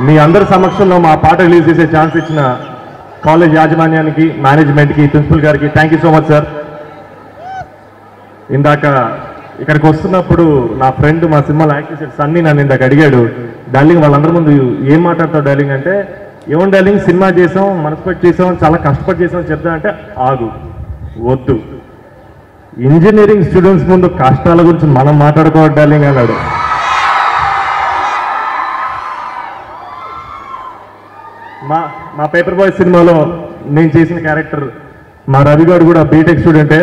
మీ అందరి సమక్షంలో మా పాట రిలీజ్ చేసే ఛాన్స్ ఇచ్చిన కాలేజ్ యాజమాన్యానికి మేనేజ్మెంట్కి ప్రిన్సిపల్ గారికి thank you so much sir ఇందాక ఇక్కడికి వస్తున్నప్పుడు నా ఫ్రెండ్ మా సినిమాలో యాక్ట్ చేసే సన్నీ నన్ను ఇందాక అడిగాడు డార్లింగ్ వాళ్ళందరి ముందు ఏం మాట్లాడతావు డార్లింగ్ అంటే ఏమో డార్లింగ్ సినిమా చేసాం మనసు పెట్టి చేసాం చాలా కష్టపడి చేసాం చెప్తా అంటే ఆగు వద్దు ఇంజనీరింగ్ స్టూడెంట్స్ ముందు కష్టాల గురించి మనం మాట్లాడుకోవాలి డార్లింగ్ అన్నాడు మా మా పేపర్ బాయ్ సినిమాలో నేను చేసిన క్యారెక్టర్ మా రవి గారు కూడా బీటెక్ స్టూడెంటే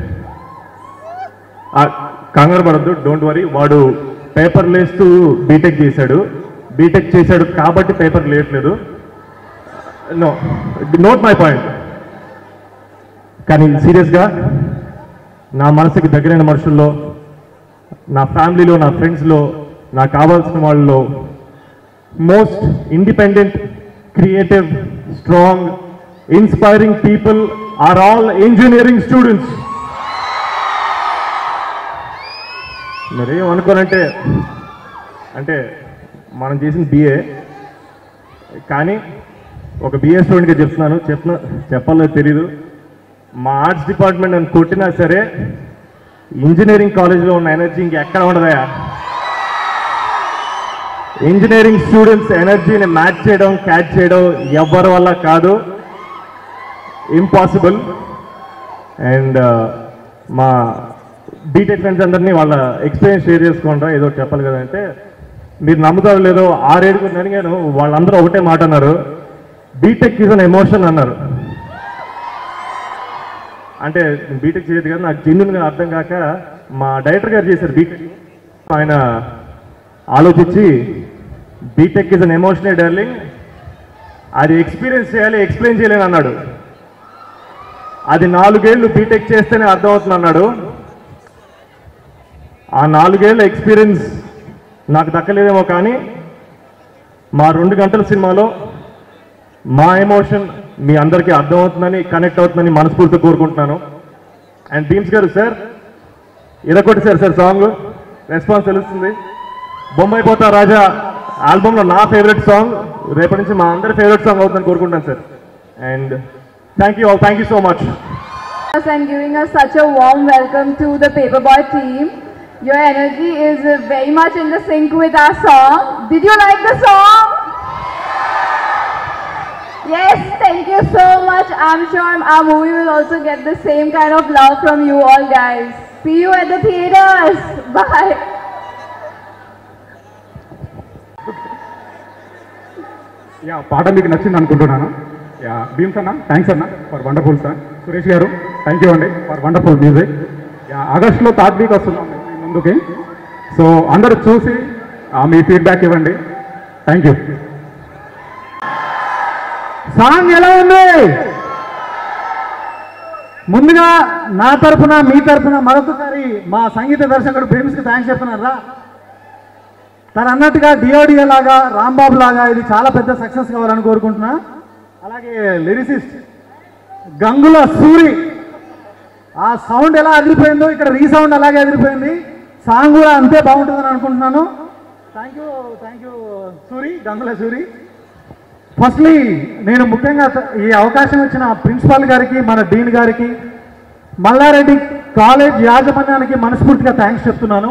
ఆ, కంగారు పడద్దు డోంట్ వరీ వాడు పేపర్ లేస్తూ బీటెక్ చేశాడు బీటెక్ చేశాడు కాబట్టి పేపర్ లేయట్లేదు నో నోట్ మై పాయింట్ కానీ సీరియస్గా నా మనసుకి దగ్గరైన మనుషుల్లో నా ఫ్యామిలీలో నా ఫ్రెండ్స్లో నాకు కావాల్సిన వాళ్ళలో most independent creative strong inspiring people are all engineering students మరేం అనుకోనంటే అంటే మనం చేసిన బిఏ కానీ ఒక బిఏ స్టూడెంట్గా చెప్తున్నాను చెప్తున్నా చెప్పాలో తెలీదు మా ఆర్ట్స్ డిపార్ట్మెంట్ నన్ను కొట్టినా సరే ఇంజనీరింగ్ కాలేజ్లో ఉన్న ఎనర్జీ ఇంకెక్కడ ఉండదయా ఇంజనీరింగ్ స్టూడెంట్స్ ఎనర్జీని మ్యాచ్ చేయడం క్యాచ్ చేయడం ఎవరి వల్ల కాదు ఇంపాసిబుల్ అండ్ మా బీటెక్ ఫ్రెండ్స్ అందరినీ వాళ్ళ ఎక్స్పీరియన్స్ షేర్ చేసుకుంటా ఏదో ఒకటి చెప్పాలి కదంటే మీరు నమ్ముతారో లేదో ఆరేడుగురు అడిగాను వాళ్ళందరూ ఒకటే మాట అన్నారు బీటెక్ ఈజ్ అన్ ఎమోషన్ అన్నారు అంటే బీటెక్ చేయదు కదా నాకు జెన్యున్గా అర్థం కాక మా డైరెక్టర్ గారు చేశారు బీటెక్ ఆయన ఆలోచించి BTech is an emotional darling అది ఎక్స్పీరియన్స్ చేయాలి ఎక్స్ప్లెయిన్ చేయలేను అన్నాడు అది నాలుగేళ్లు బీటెక్ చేస్తేనే అర్థమవుతుంది అన్నాడు ఆ నాలుగేళ్ల ఎక్స్పీరియన్స్ నాకు దక్కలేదేమో కానీ మా రెండు గంటల సినిమాలో మా ఎమోషన్ మీ అందరికీ అర్థమవుతుందని కనెక్ట్ అవుతుందని మనస్ఫూర్తిగా కోరుకుంటున్నాను అండ్ టీమ్స్ గారు సార్ ఇదకొట్టేశారు సార్ సాంగ్ రెస్పాన్స్ తెలుస్తుంది బొంబాయి పోతా రాజా ఆల్బమ్లో నా ఫేవరెట్ సాంగ్ రేపటి నుంచి మా అందరి ఫేవరెట్ సాంగ్ అవుతుందని కోరుకుంటాను sir and thank you all thank you so much us and giving us such a warm welcome to the Paperboy team. Your energy is uh, very much in the sync with our song. Did you like the song? Yes, thank you so much. I'm sure our movie will also get the same kind of love from you all guys. See you at the theaters. Bye. Yeah పాట మీకు నచ్చింది అనుకుంటున్నాను yeah Bheems అన్న thanks అన్న for wonderful sir Suresh garu thank you అండి for wonderful music yeah ఆగస్ట్లో third week వస్తున్నాం మీ ముందుకి సో అందరూ చూసి ఆ, మీ ఫీడ్బ్యాక్ ఇవ్వండి థ్యాంక్ యూ సాంగ్ ఎలా ఉంది ముందుగా నా తరపున మీ తరపున మరొకసారి మా సంగీత దర్శకుడు భీమ్స్కి థ్యాంక్స్ చెప్తున్నారా తను అన్నట్టుగా డిఓడిఏ లాగా రాంబాబు లాగా ఇది చాలా పెద్ద సక్సెస్ కావాలని కోరుకుంటున్నా అలాగే లిరిసిస్ట్ గంగుల సూరి ఆ సౌండ్ ఎలా అదిరిపోయిందో ఇక్కడ రీసౌండ్ అలాగే అదిరిపోయింది సాంగ్ కూడా అంతే బాగుంటుందని అనుకుంటున్నాను thank you thank you Suri Gangula Suri firstly నేను ముఖ్యంగా త- ఈ అవకాశం ఇచ్చిన ప్రిన్సిపాల్ గారికి మన డీన్ గారికి మల్లారెడ్డి కాలేజ్ యాజమాన్యానికి మనస్ఫూర్తిగా థ్యాంక్స్ చెప్తున్నాను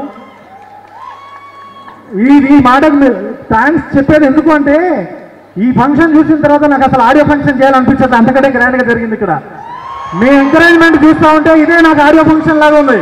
ఈ ఈ మాటకు థ్యాంక్స్ చెప్పేది ఎందుకు అంటే ఈ ఫంక్షన్ చూసిన తర్వాత నాకు అసలు ఆడియో ఫంక్షన్ చేయాలనిపించదు అంతకంటే గ్రాండ్ గా జరిగింది ఇక్కడ మీ ఎంకరేజ్మెంట్ చూస్తూ ఉంటే ఇదే నాకు ఆడియో ఫంక్షన్ లాగా ఉంది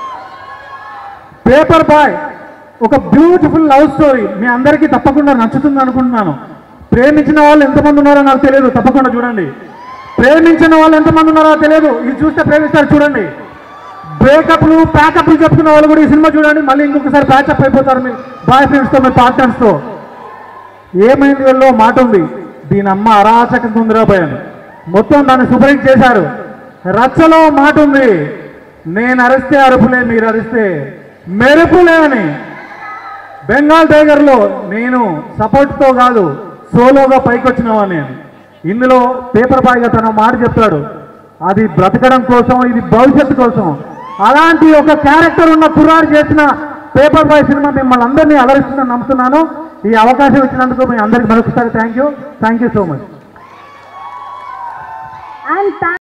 పేపర్ బాయ్ ఒక బ్యూటిఫుల్ లవ్ స్టోరీ మీ అందరికీ తప్పకుండా నచ్చుతుంది అనుకుంటున్నాను ప్రేమించిన వాళ్ళు ఎంతమంది ఉన్నారో నాకు తెలియదు తప్పకుండా చూడండి ప్రేమించిన వాళ్ళు ఎంతమంది ఉన్నారో తెలియదు ఇది చూస్తే ప్రేమిస్తారు చూడండి బ్రేకప్లు ప్యాకప్లు చెప్పుకున్న వాళ్ళు కూడా ఈ సినిమా చూడండి మళ్ళీ ఇంకొకసారి ప్యాచప్ అయిపోతారు మీ బాయ్ ఫ్రెండ్స్తో మీ పార్ట్నర్స్తో ఏమైంది వీళ్ళలో మాట ఉంది దీని అమ్మ అరాచక కుందరాపోయాను మొత్తం దాన్ని సూపర్ హిట్ చేశారు రచ్చలో మాట ఉంది నేను అరిస్తే అరుపులే మీరు అరిస్తే మెరుపులే అని బెంగాల్ టైగర్లో నేను సపోర్ట్తో కాదు సోలోగా పైకి వచ్చినవాడిని అని ఇందులో పేపర్ బాయ్గా తన మాట చెప్తాడు అది బ్రతకడం కోసం ఇది భవిష్యత్తు కోసం అలాంటి ఒక క్యారెక్టర్ ఉన్న కుర్రాడు చేసిన పేపర్ బాయ్ సినిమా మిమ్మల్ని అందరినీ అలరిస్తుందని నమ్ముతున్నాను ఈ అవకాశం ఇచ్చినందుకు మీ అందరికి మరొకసారి thank you thank you so much And